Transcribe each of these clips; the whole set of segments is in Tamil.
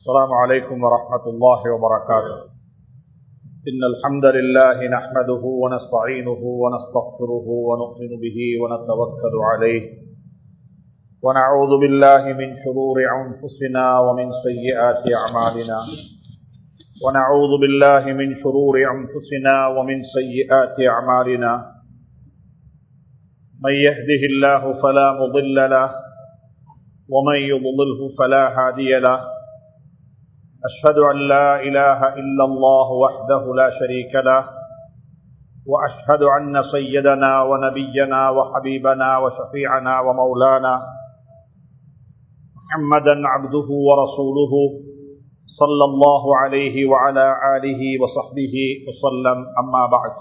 السلام عليكم ورحمة الله وبركاته إن الحمد لله نحمده ونستعينه ونستغفره ونؤمن به ونتوكل عليه ونعوذ بالله من شرور أنفسنا ومن سيئات أعمالنا ونعوذ بالله من شرور أنفسنا ومن سيئات أعمالنا من يهده الله فلا مضل له ومن يضلله فلا هادي له أشهد أن لا إله إلا الله وحده لا شريك له وأشهد أن سيدنا ونبينا وحبيبنا وشفيعنا ومولانا محمدا عبده ورسوله صلى الله عليه وعلى آله وصحبه وسلم أما بعد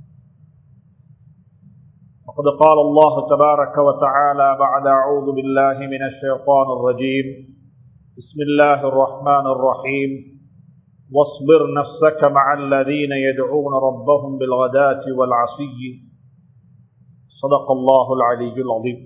وقد قال الله تبارك وتعالى بعد أعوذ بالله من الشيطان الرجيم بسم الله الرحمن الرحيم واصبر نفسك مع الذين يدعون ربهم بالغداة والعشي صدق الله العلي العظيم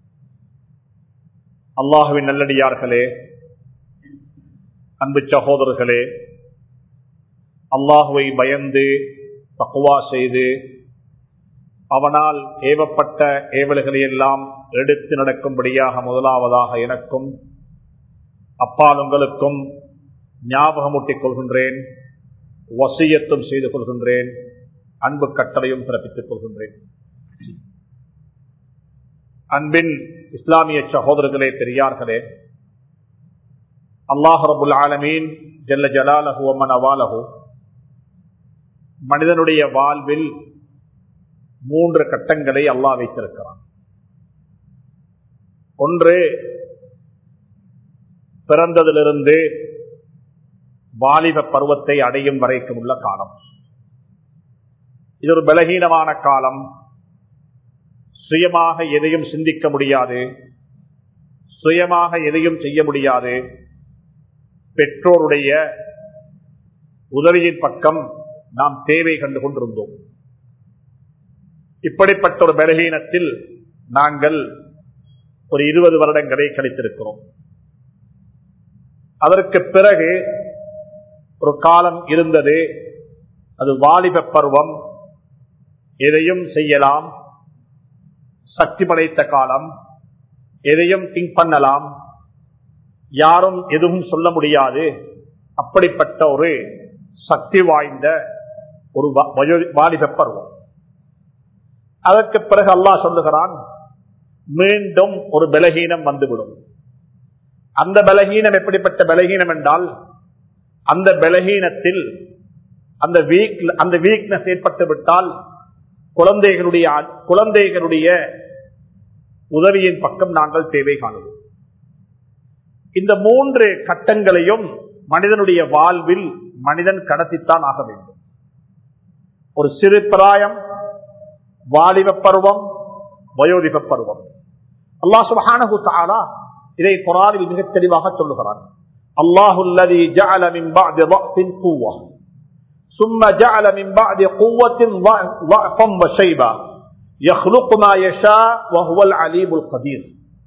அல்லாஹுவின் நல்லடியார்களே அன்பு சகோதரர்களே அல்லாஹுவை பயந்து தக்குவா செய்து அவனால் ஏவப்பட்ட ஏவல்களை எல்லாம் எடுத்து நடக்கும்படியாக முதலாவதாக எனக்கும் அப்பால் உங்களுக்கும் ஞாபகமூட்டிக் கொள்கின்றேன் வசியத்தும் செய்து கொள்கின்றேன் அன்பு கட்டளையும் பிறப்பித்துக் கொள்கின்றேன் அன்பின் இஸ்லாமிய சகோதரர்களே பெரியார்களே அல்லாஹ் ரபுல் ஆலமீன் ஜல்ல ஜலாலஹு அம்மன் அவாலஹு மனிதனுடைய வாழ்வில் மூன்று கட்டங்களை அல்லாஹ் வைத்திருக்கிறான் ஒன்று பிறந்ததிலிருந்து வாலிப பருவத்தை அடையும் வரைக்கும் உள்ள காலம் இது ஒரு பலகீனமான காலம் சுயமாக எதையும் சிந்திக்க முடியாது சுயமாக எதையும் செய்ய முடியாது பெற்றோருடைய உதவியின் பக்கம் நாம் தேவை கண்டு கொண்டிருந்தோம் இப்படிப்பட்ட ஒரு பலகீனத்தில் நாங்கள் ஒரு இருபது வருடங்களை கழித்திருக்கிறோம் அதற்கு பிறகு ஒரு காலம் இருந்தது அது வாலிப பருவம் எதையும் செய்யலாம் சக்தி படைத்த காலம் எதையும் திங்க் பண்ணலாம் யாரும் எதுவும் சொல்ல முடியாது அப்படிப்பட்ட ஒரு சக்தி வாய்ந்த ஒரு வாலிப பருவம் அதற்கு பிறகு அல்லாஹ் சொல்லுகிறான் மீண்டும் ஒரு பலகீனம் வந்துவிடும் அந்த பலகீனம் எப்படிப்பட்ட பலகீனம் என்றால் அந்த பலகீனத்தில் அந்த வீக் அந்த வீக்னஸ் ஏற்பட்டு விட்டால் குழந்தைகளுடைய குழந்தைகளுடைய உதவியின் பக்கம் நாங்கள் தேவை காணுவோம் இந்த மூன்று கட்டங்களையும் மனிதனுடைய வாழ்வில் மனிதன் கடத்தித்தான் ஆக வேண்டும் ஒரு சிறு பிராயம் வாலிப பருவம் வயோதிப பருவம் அல்லா சுபஹானஹு தஆலா இதை குரானில் மிக தெளிவாக சொல்லுகிறார் அல்லாஹுல்லதி ஜஅல மின் பஅதி ضعف قوة ثم جعل من بعد قوة ضعفا وشيبا يخلق ما يشاء وهو العليم القدير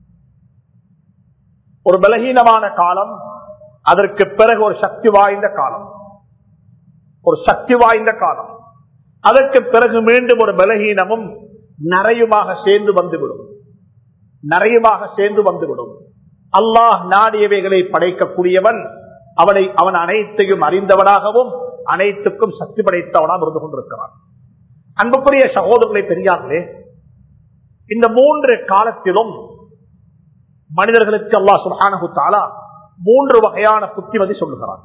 ஒரு பலகீனமான காலம் அதற்கு பிறகு ஒரு சக்தி வாய்ந்த காலம் ஒரு சக்தி வாய்ந்த காலம் அதற்கு பிறகு மீண்டும் ஒரு பலகீனமும் நிறையுமாக சேர்ந்து வந்துவிடும் நிறையமாக சேர்ந்து வந்துவிடும் அல்லாஹ் நாடியவைகளை படைக்கக்கூடியவன் அவனை அவன் அனைத்தையும் அறிந்தவனாகவும் அனைத்துக்கும் சக்தி படைத்தவனாக இருந்து கொண்டிருக்கிறான் அன்புக்குரிய சகோதரர்களை பெரியார்களே இந்த மூன்று காலத்திலும் மனிதர்களுக்கு அல்லாஹ் சுல்ஹானு தாலா மூன்று வகையான புத்திமதி சொல்லுகிறான்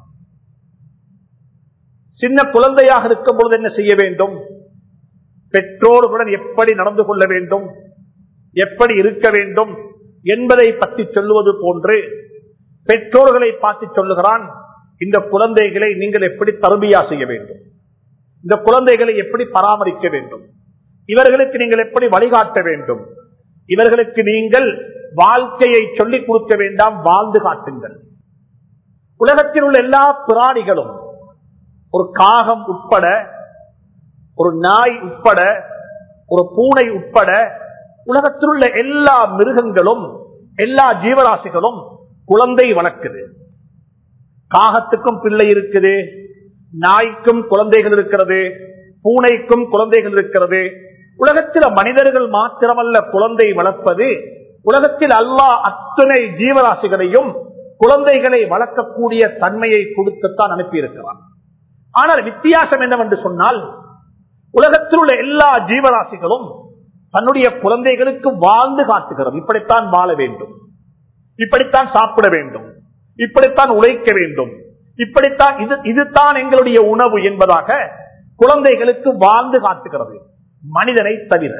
சின்ன குழந்தையாக இருக்கும் பொழுது என்ன செய்ய வேண்டும் பெற்றோர்களுடன் எப்படி நடந்து கொள்ள வேண்டும் எப்படி இருக்க வேண்டும் என்பதை பற்றி சொல்லுவது போன்று பெற்றோர்களை பார்த்து சொல்லுகிறான் இந்த குழந்தைகளை நீங்கள் எப்படி தருமையா செய்ய வேண்டும் இந்த குழந்தைகளை எப்படி பராமரிக்க வேண்டும் இவர்களுக்கு நீங்கள் எப்படி வழிகாட்ட வேண்டும் இவர்களுக்கு நீங்கள் வாழ்க்கையை சொல்லிக் கொடுக்க வேண்டாம் வாழ்ந்து காட்டுங்கள் உலகத்தில் உள்ள எல்லா பிராணிகளும் ஒரு காகம் உட்பட ஒரு நாய் உட்பட ஒரு பூனை உட்பட உலகத்தில் உள்ள எல்லா மிருகங்களும் எல்லா ஜீவராசிகளும் குழந்தை வளர்க்குது காகத்துக்கும் பிள்ளை இருக்குது நாய்க்கும் குழந்தைகள் இருக்கிறது பூனைக்கும் குழந்தைகள் இருக்கிறது உலகத்தில் மனிதர்கள் மாத்திரமல்ல குழந்தை வளர்ப்பது உலகத்தில் அல்லாஹ் அத்தனை ஜீவராசிகளையும் குழந்தைகளை வளர்க்கக்கூடிய தன்மையை கொடுத்துத்தான் அனுப்பியிருக்கிறான் ஆனால் வித்தியாசம் என்னவென்று சொன்னால் உலகத்தில் உள்ள எல்லா ஜீவராசிகளும் தன்னுடைய குழந்தைகளுக்கு வாழ்ந்து காட்டுகிறது இப்படித்தான் வாழ வேண்டும் இப்படித்தான் சாப்பிட வேண்டும் இப்படித்தான் உழைக்க வேண்டும் இப்படித்தான் இது இதுதான் எங்களுடைய உணவு என்பதாக குழந்தைகளுக்கு வாழ்ந்து காட்டுகிறது மனிதனை தவிர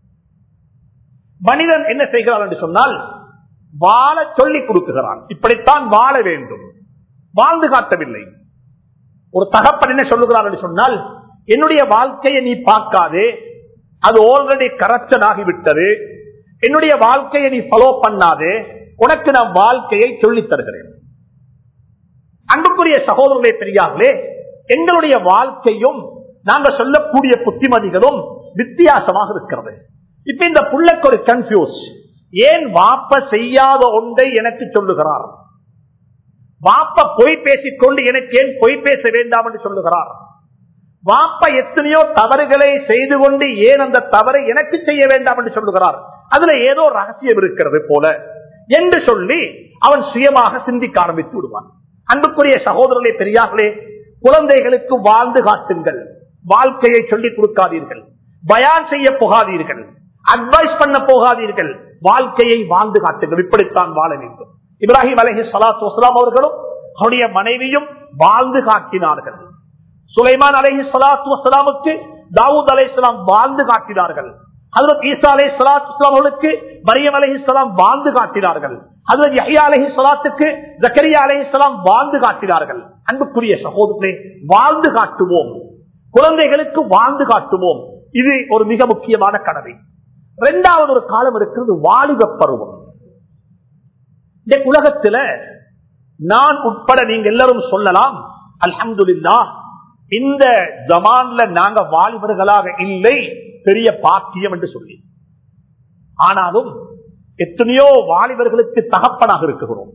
மனிதன் என்ன செய்கிறான் என்று சொன்னால் வாழ சொல்லிக் கொடுக்குகிறான் இப்படித்தான் வாழ வேண்டும் வாழ்ந்து காட்டவில்லை ஒரு தகப்பன் என்ன சொல்லுகிறார் என்று சொன்னால் என்னுடைய வாழ்க்கையை நீ பார்க்காதே அது ஆல்ரெடி கரப்ஷன் ஆகிவிட்டது என்னுடைய வாழ்க்கையை நீ ஃபாலோ பண்ணாதே உனக்கு நான் வாழ்க்கையை சொல்லித் தருகிறேன் அன்புக்குரிய சகோதரர்களே பெரியார்களே எங்களுடைய வாழ்க்கையும் நாங்க சொல்லக்கூடிய புத்திமதிகளும் வித்தியாசமாக இருக்கிறது இப்ப இந்த புள்ளைக்கு ஒரு கன்ஃபியூஸ் ஏன் வாப்ப செய்யாத ஒன்றை எனக்கு சொல்லுகிறார் வாப்ப பொய் பேசிக்கொண்டு எனக்கு ஏன் பொய் பேச வேண்டாம் என்று சொல்லுகிறார் வாப்ப எத்தனையோ தவறுகளை செய்து கொண்டு ஏன் அந்த தவறை எனக்கு செய்ய வேண்டாம் என்று சொல்லுகிறார் அதுல ஏதோ ரகசியம் இருக்கிறது போல என்று சொல்லி அவன் சுயமாக சிந்திக்க ஆரம்பித்து விடுவான் அன்புக்குரிய சகோதரர்களே பெரியார்களே குழந்தைகளுக்கு வாழ்ந்து காட்டுங்கள் வாழ்க்கையை சொல்லிக் கொடுக்காதீர்கள் பயான் செய்ய போகாதீர்கள் அட்வைஸ் பண்ண போகாதீர்கள் வாழ்க்கையை வாழ்ந்து காட்டுங்கள் இப்படித்தான் வாழ வேண்டும் இப்ராஹிம் அலஹி சலாத்து வசலாம் அவர்களும் அவருடைய மனைவியும் வாழ்ந்து காட்டினார்கள் சுலைமான் அலஹி சலாத்து வசலாமுக்கு தாவூத் அலை வாழ்ந்து காட்டினார்கள் ஹசரத் ஈசா அலை சலாத்து அவர்களுக்கு மரியம் அலஹி வாழ்ந்து காட்டினார்கள் ஹசரத் யஹ்யா அலஹி சலாத்துக்கு ஜக்கரியா அலஹி வாழ்ந்து காட்டினார்கள் அன்புக்குரிய சகோதரே வாழ்ந்து காட்டுவோம் குழந்தைகளுக்கு வாழ்ந்து காட்டுவோம் இது ஒரு மிக முக்கியமான கடமை இரண்டாவது ஒரு காலம் இருக்கிறது வாலிப பருவம் இந்த உலகத்துல நான் உட்பட நீங்க எல்லாரும் சொல்லலாம் அல்ஹம்துலில்லா இந்த ஜமான்ல நாங்க வாலிபர்களாக இல்லை பெரிய பாக்கியம் என்று சொல்லி ஆனாலும் எத்தனையோ வாலிபர்களுக்கு தகப்பனாக இருக்குகிறோம்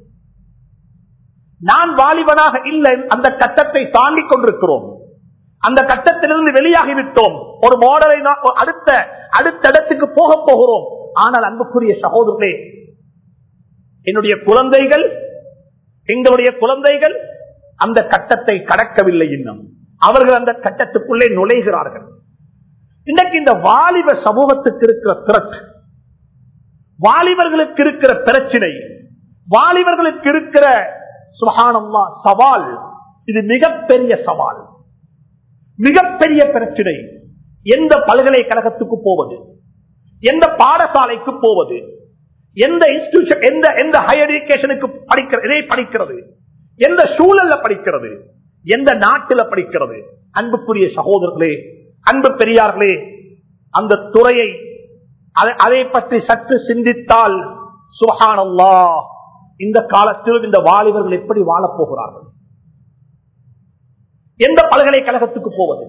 நான் வாலிபனாக இல்லை அந்த கட்டத்தை தாண்டி கொண்டிருக்கிறோம் அந்த கட்டத்திலிருந்து வெளியாகிவிட்டோம் ஒரு மாடலை அடுத்த அடுத்த இடத்துக்கு போக போகிறோம் ஆனால் அன்புக்குரிய சகோதரர்களே என்னுடைய குழந்தைகள் எங்களுடைய குழந்தைகள் அந்த கட்டத்தை கடக்கவில்லை இன்னும் அவர்கள் அந்த கட்டத்துக்குள்ளே நுழைகிறார்கள் இன்னைக்கு இந்த வாலிப சமூகத்துக்கு இருக்கிற திரட்டு வாலிபர்களுக்கு இருக்கிற பிரச்சனை வாலிபர்களுக்கு இருக்கிற சுகானம்மா சவால் இது மிகப்பெரிய சவால் மிகப்பெரிய பிரச்சனை எந்த பல்கலைக்கழகத்துக்கு போவது எந்த பாடசாலைக்கு போவது எந்த இன்ஸ்டிடியூஷன் எந்த எந்த ஹையர் எஜுகேஷனுக்கு படிக்கிறது எதை படிக்கிறது எந்த சூழல்ல படிக்கிறது எந்த நாட்டில் படிக்கிறது அன்புக்குரிய சகோதரர்களே அன்பு பெரியார்களே அந்த துறையை அதை பற்றி சற்று சிந்தித்தால் சுகானல்லா இந்த காலத்திலும் இந்த வாலிபர்கள் எப்படி வாழப் போகிறார்கள் எந்த பல்கலைக்கழகத்துக்கு போவது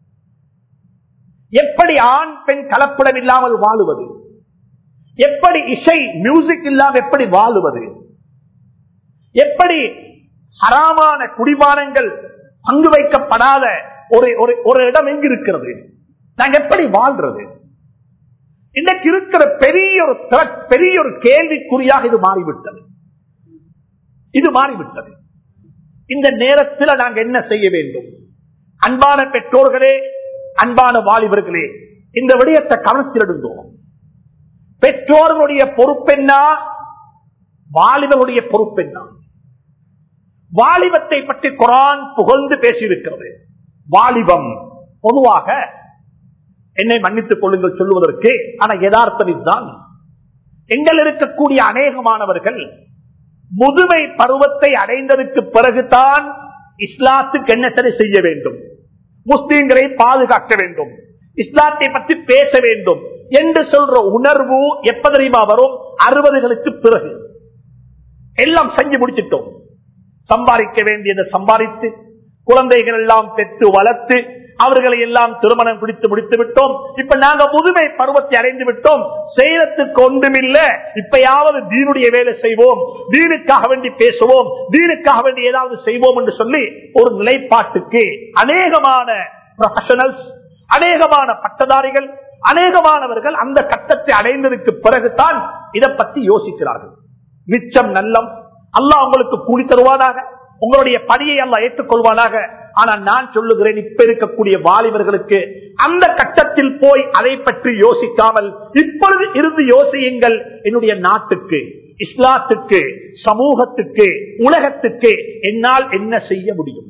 எப்படி ஆண் பெண் கலப்படம் இல்லாமல் வாழுவது எப்படி இசை மியூசிக் இல்லாமல் எப்படி வாழுவது எப்படி ஹராமான குடிபானங்கள் பங்கு வைக்கப்படாத ஒரு ஒரு இடம் எங்கு இருக்கிறது நாங்க எப்படி வாழ்றது இன்னைக்கு இருக்கிற பெரிய ஒரு பெரிய ஒரு கேள்விக்குறியாக இது மாறிவிட்டது இது மாறிவிட்டது இந்த நேரத்தில் நாங்கள் என்ன செய்ய வேண்டும் அன்பான பெற்றோர்களே அன்பான வாலிபர்களே இந்த விடயத்தை கவனத்தில் எடுந்தோம் பெற்றோர்களுடைய பொறுப்பென்னா வாலிபருடைய பொறுப்பென்னா வாலிபத்தை பற்றி குரான் புகழ்ந்து பேசியிருக்கிறது வாலிபம் பொதுவாக என்னை மன்னித்துக் கொள்ளுங்கள் சொல்லுவதற்கு ஆனா யதார்த்தம் இதுதான் எங்கள் இருக்கக்கூடிய அநேகமானவர்கள் முதுமை பருவத்தை அடைந்ததற்கு பிறகுதான் இஸ்லாத்துக்கு என்ன சரி செய்ய வேண்டும் முஸ்லீம்களை பாதுகாக்க வேண்டும் இஸ்லாத்தை பற்றி பேச வேண்டும் என்று சொல்ற உணர்வு எப்ப தெரியுமா வரும் அறுபதுகளுக்கு பிறகு எல்லாம் செஞ்சு முடிச்சிட்டோம் சம்பாதிக்க வேண்டியதை சம்பாதித்து குழந்தைகள் எல்லாம் பெற்று வளர்த்து அவர்களை எல்லாம் திருமணம் பிடித்து முடித்து விட்டோம் இப்ப நாங்க முதுமை பருவத்தை அடைந்து விட்டோம் செய்யறதுக்கு ஒன்றுமில்ல இப்பயாவது தீனுடைய வேலை செய்வோம் தீனுக்காக வேண்டி பேசுவோம் தீனுக்காக வேண்டி ஏதாவது செய்வோம் என்று சொல்லி ஒரு நிலைப்பாட்டுக்கு அநேகமான ப்ரொஃபஷனல்ஸ் அநேகமான பட்டதாரிகள் அநேகமானவர்கள் அந்த கட்டத்தை அடைந்ததுக்கு பிறகுதான் இதை பத்தி யோசிக்கிறார்கள் மிச்சம் நல்லம் அல்லாஹ் உங்களுக்கு கூலி தருவானாக உங்களுடைய பணியை அல்லாஹ் ஏற்றுக்கொள்வானாக ஆனா நான் சொல்லுகிறேன் இப்ப இருக்கக்கூடிய வாலிபர்களுக்கு அந்த கட்டத்தில் போய் அதை பற்றி யோசிக்காமல் இப்பொழுது இருந்து யோசியுங்கள் என்னுடைய நாட்டுக்கு இஸ்லாத்துக்கு சமூகத்துக்கு உலகத்துக்கு என்னால் என்ன செய்ய முடியும்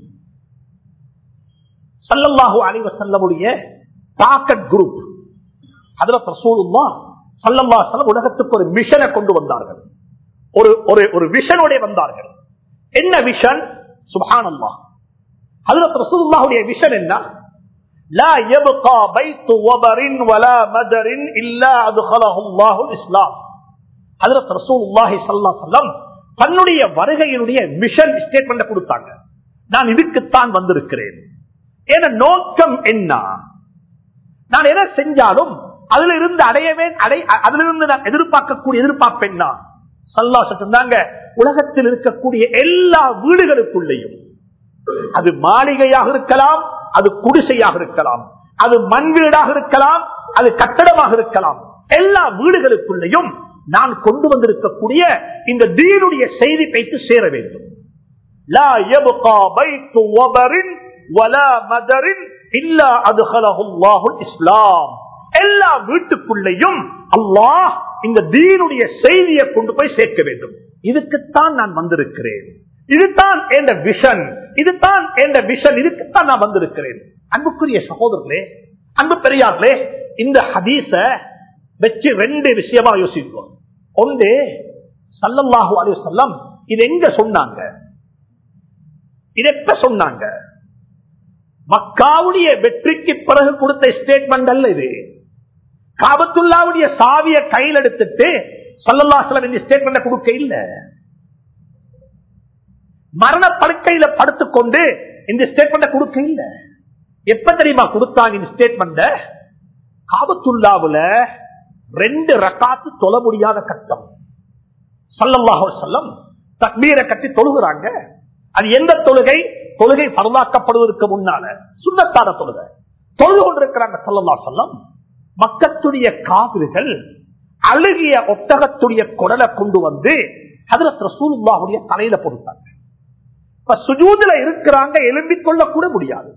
சல்லல்லாஹு அலைவ செல்லமுடைய டாக்கட் குரூப் அதுல ரசூலுல்லா சல்லல்லா செல்லம் உலகத்துக்கு ஒரு மிஷனை கொண்டு வந்தார்கள் ஒரு ஒரு ஒரு விஷனோட வந்தார்கள் என்ன விஷன் சுபானல்லா அதுல ரசூலுல்லாஹுடைய விஷன் என்ன لا يبقى بيت وبر ولا مدر إلا أدخله الله الإسلام ஹதரத் ரசூலுல்லாஹி ஸல்லல்லாஹு அலைஹி வஸல்லம் தன்னுடைய வருகையினுடைய மிஷன் ஸ்டேட்மெண்ட் கொடுத்தாங்க நான் இதுக்குத்தான் வந்திருக்கிறேன் என நோக்கம் என்ன நான் எதை செஞ்சாலும் அதுல இருந்து அடையவே அடை அதுல இருந்து நான் எதிர்பார்க்கக்கூடிய எதிர்பார்ப்பு என்ன சல்லா சொன்னாங்க உலகத்தில் இருக்கக்கூடிய எல்லா வீடுகளுக்குள்ளேயும் அது மாளிகையாக இருக்கலாம் அது குடிசையாக இருக்கலாம் அது மண் வீடாக இருக்கலாம் அது கட்டடமாக இருக்கலாம் எல்லா வீடுகளுக்குள்ளேயும் நான் கொண்டு வந்திருக்கக்கூடிய இந்த தீனுடைய செய்தி வைத்து சேர வேண்டும் லா யப்கா பைத்து வபரின் வலா மதரின் இல்லா அதுஹலஹு அல்லாஹுல் இஸ்லாம் எல்லா வீட்டுக்குள்ளேயும் அல்லாஹ் இந்த தீனுடைய செய்தியை கொண்டு போய் சேர்க்க வேண்டும் இதுக்குத்தான் நான் வந்திருக்கிறேன் இதுதான் என்ற விஷன் இதுதான் என்ற விஷன் இதுக்குத்தான் நான் வந்திருக்கிறேன் அன்புக்குரிய சகோதரர்களே அன்பு பெரியார்களே இந்த ஹதீஸ வச்சு ரெண்டு விஷயமா யோசிப்போம் ஒன்று சல்லல்லாஹு அலைஹி வஸல்லம் இது எங்க சொன்னாங்க இது எப்ப சொன்னாங்க மக்காவுடைய வெற்றிக்கு பிறகு கொடுத்த ஸ்டேட்மெண்ட் அல்ல இது காபத்துல்லாவுடைய சாவிய கையில் எடுத்துட்டு சல்லல்லாஹலம் இந்த ஸ்டேட்மெண்ட் கொடுக்க இல்ல மரண படுக்கையில படுத்துக்கொண்டு இந்த ஸ்டேட்மெண்ட் கொடுக்க இல்ல எப்ப தெரியுமா கொடுத்தாங்க இந்த ஸ்டேட்மெண்ட் காபத்துல்லாவுல ரெண்டு ரக்காத்து தொழ முடியாத கட்டம் சல்லல்லாஹு சொல்லம் தக்மீரை கட்டி தொழுகிறாங்க அது எந்த தொழுகை தொழுகை பரவாக்கப்படுவதற்கு முன்னால சுண்ணத்தான தொழுகை தொழுது கொண்டிருக்கிறாங்க சல்லல்லா சொல்லம் மக்கத்துடைய காவிர்கள் அழுகிய ஒட்டகத்துடைய குடலை கொண்டு வந்து அதுல ரசூலுல்லாவுடைய தலையில பொறுத்தாங்க இப்ப சுஜூதுல இருக்கிறாங்க எழும்பிக் கொள்ள கூட முடியாது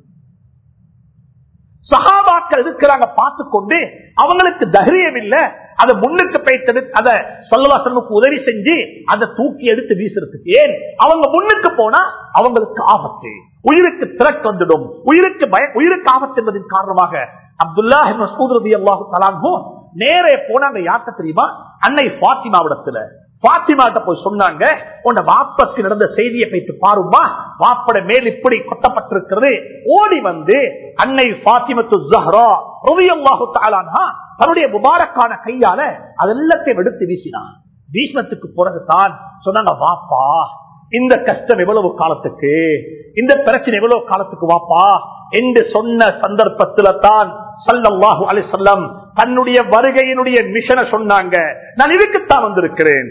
சகாபாக்கள் இருக்கிறாங்க பார்த்து கொண்டு அவங்களுக்கு தைரியம் இல்ல அதை முன்னுக்கு போய்த்தெடு அதை சொல்லவாசனுக்கு உதவி செஞ்சு அதை தூக்கி எடுத்து வீசுறதுக்கு ஏன் அவங்க முன்னுக்கு போனா அவங்களுக்கு ஆபத்து உயிருக்கு திரட்டு வந்துடும் உயிருக்கு பய உயிருக்கு ஆபத்து என்பதன் காரணமாக அப்துல்லா மசூத் அல்லாஹு தலாங்கோ நேரே போனாங்க யார்கிட்ட தெரியுமா அன்னை பாத்திமாவிடத்துல பாத்திமாட்ட போய் சொன்னாங்க உன்ன வாப்பக்கு நடந்த செய்தியை வைத்து பாருமா வாப்பட மேல் இப்படி கொட்டப்பட்டிருக்கிறது ஓடி வந்து அன்னை பாத்திமத்து ஜஹ்ரா ரவியல்லாஹு தாலானா தன்னுடைய முபாரக்கான கையால அதெல்லாத்தையும் எடுத்து வீசினான் வீசினத்துக்கு பிறகுதான் சொன்னாங்க வாப்பா இந்த கஷ்டம் எவ்வளவு காலத்துக்கு இந்த பிரச்சனை எவ்வளவு காலத்துக்கு வாப்பா என்று சொன்ன சந்தர்ப்பத்தில தான் சல்லாஹூ அலி சொல்லம் தன்னுடைய வருகையினுடைய மிஷனை சொன்னாங்க நான் இதுக்குத்தான் வந்திருக்கிறேன்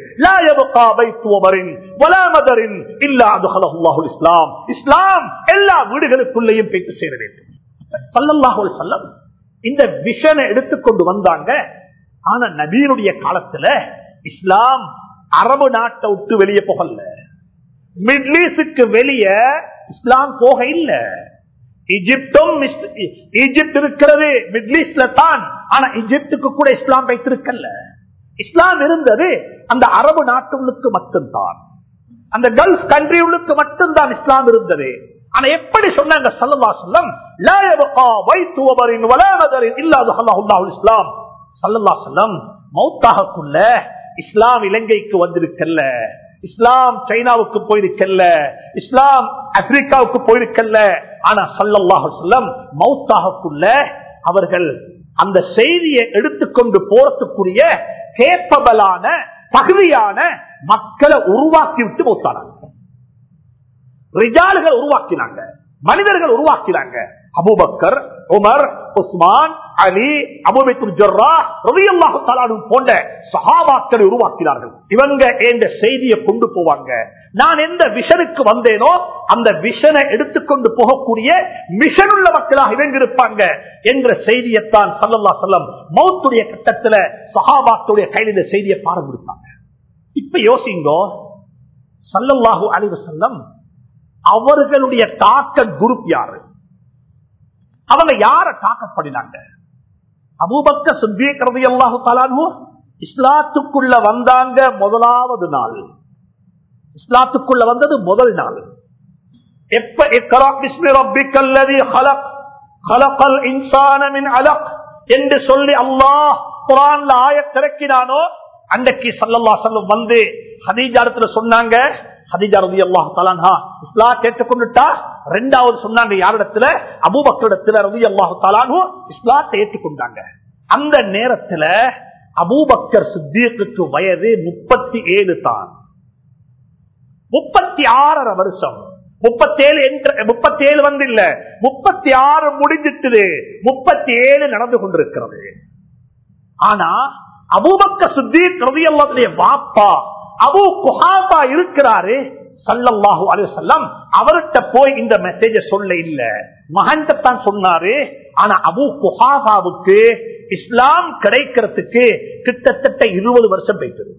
இஸ்லாம் இஸ்லாம் எல்லா வீடுகளுக்குள்ளேயும் போயிட்டு சேர வேண்டும் சல்லல்லாஹு சொல்லம் இந்த விஷனை எடுத்துக்கொண்டு வந்தாங்க ஆனா நபீனுடைய காலத்துல இஸ்லாம் அரபு நாட்டை விட்டு வெளியே போகல மிட்லீஸுக்கு வெளியே இஸ்லாம் போக இல்ல இஜிப்டும் ஈஜிப்ட் இருக்கிறது மிட்லீஸ்ட்ல தான் ஆனா இஜிப்டுக்கு கூட இஸ்லாம் வைத்திருக்கல இஸ்லாம் இருந்தது அந்த அரபு நாட்டுகளுக்கு மட்டும்தான் அந்த கல்ஃப் கண்ட்ரிகளுக்கு மட்டும்தான் இஸ்லாம் இருந்தது ஆனா எப்படி சொன்னாங்க சல்லா சொல்லம் இஸ்லாம் சல்லா சொல்லம் மௌத்தாகக்குள்ள இஸ்லாம் இலங்கைக்கு வந்திருக்கல்ல இஸ்லாம் சைனாவுக்கு போயிருக்கல்ல இஸ்லாம் ஆப்பிரிக்காவுக்கு போயிருக்கல்ல ஆனா சல்லல்லாஹு சொல்லம் மௌத்தாகக்குள்ள அவர்கள் அந்த செய்தியை எடுத்துக்கொண்டு போறதுக்குரிய கேப்பபலான தகுதியான மக்களை உருவாக்கி விட்டு மௌத்தானாங்க ரிஜால்கள் உருவாக்கினாங்க மனிதர்கள் உருவாக்கினாங்க அபுபக்கர் உமர் உஸ்மான் அலி அபுபைத்துல் ஜர்ரா ரலியல்லாஹு தஆலா அன்ஹு போன்ற சஹாபாக்களை உருவாக்கினார்கள் இவங்க என்ற செய்தியை கொண்டு போவாங்க நான் எந்த விஷனுக்கு வந்தேனோ அந்த விஷனை எடுத்துக்கொண்டு போகக்கூடிய மிஷன் உள்ள மக்களாக இவங்க இருப்பாங்க என்ற செய்தியைத்தான் சல்லல்லா சொல்லம் மௌத்துடைய கட்டத்துல சஹாபாக்களுடைய கையில் இந்த செய்தியை பாடம் கொடுத்தாங்க இப்ப யோசிங்கோ சல்லல்லாஹு அலைஹி வஸல்லம் அவர்களுடைய தாக்க குரூப் யாரு அவங்க யார தாக்கப்படினாங்க அபூபக்க சுத்தீக்கிறது அல்லாஹு தலானு இஸ்லாத்துக்குள்ள வந்தாங்க முதலாவது நாள் இஸ்லாத்துக்குள்ள வந்தது முதல் நாள் எப்ப இக்ரா பிஸ்மி ரப்பிக்கல்லதி خلق خلق الانسان من علق என்று சொல்லி அல்லாஹ் குர்ஆன்ல ஆயத் இறக்கினானோ அன்றைக்கு ஸல்லல்லாஹு அலைஹி வந்து ஹதீஜா இடத்துல சொன்னாங்க ஹதீஜா ரலியல்லாஹு தஆலா இஸ்லாம் ஏற்றுக்கொண்டுட்டா ரெண்டாவது சொன்னாங்க யாரிடத்துல அபூபக்கரிடத்துல ரலியல்லாஹு தஆலா இஸ்லாத்தை ஏற்றுக்கொண்டாங்க அந்த நேரத்துல அபூபக்கர் சித்தியத்துக்கு வயது முப்பத்தி ஏழு தான் முப்பத்தி ஆறரை வருஷம் முப்பத்தேழு முப்பத்தி ஏழு வந்து இல்ல முப்பத்தி ஆறு முடிஞ்சிட்டு முப்பத்தி ஏழு நடந்து கொண்டிருக்கிறது ஆனா அபூபக்க சுத்தி ரவியல்லாவுடைய வாப்பா அபு குஹாபா இருக்கிறாரு சல்லல்லாஹு அலுவலம் அவர்கிட்ட போய் இந்த மெசேஜ சொல்ல இல்ல மகன்கிட்ட தான் சொன்னாரு ஆனா அபு குஹாபாவுக்கு இஸ்லாம் கிடைக்கிறதுக்கு கிட்டத்தட்ட இருபது வருஷம் போயிட்டது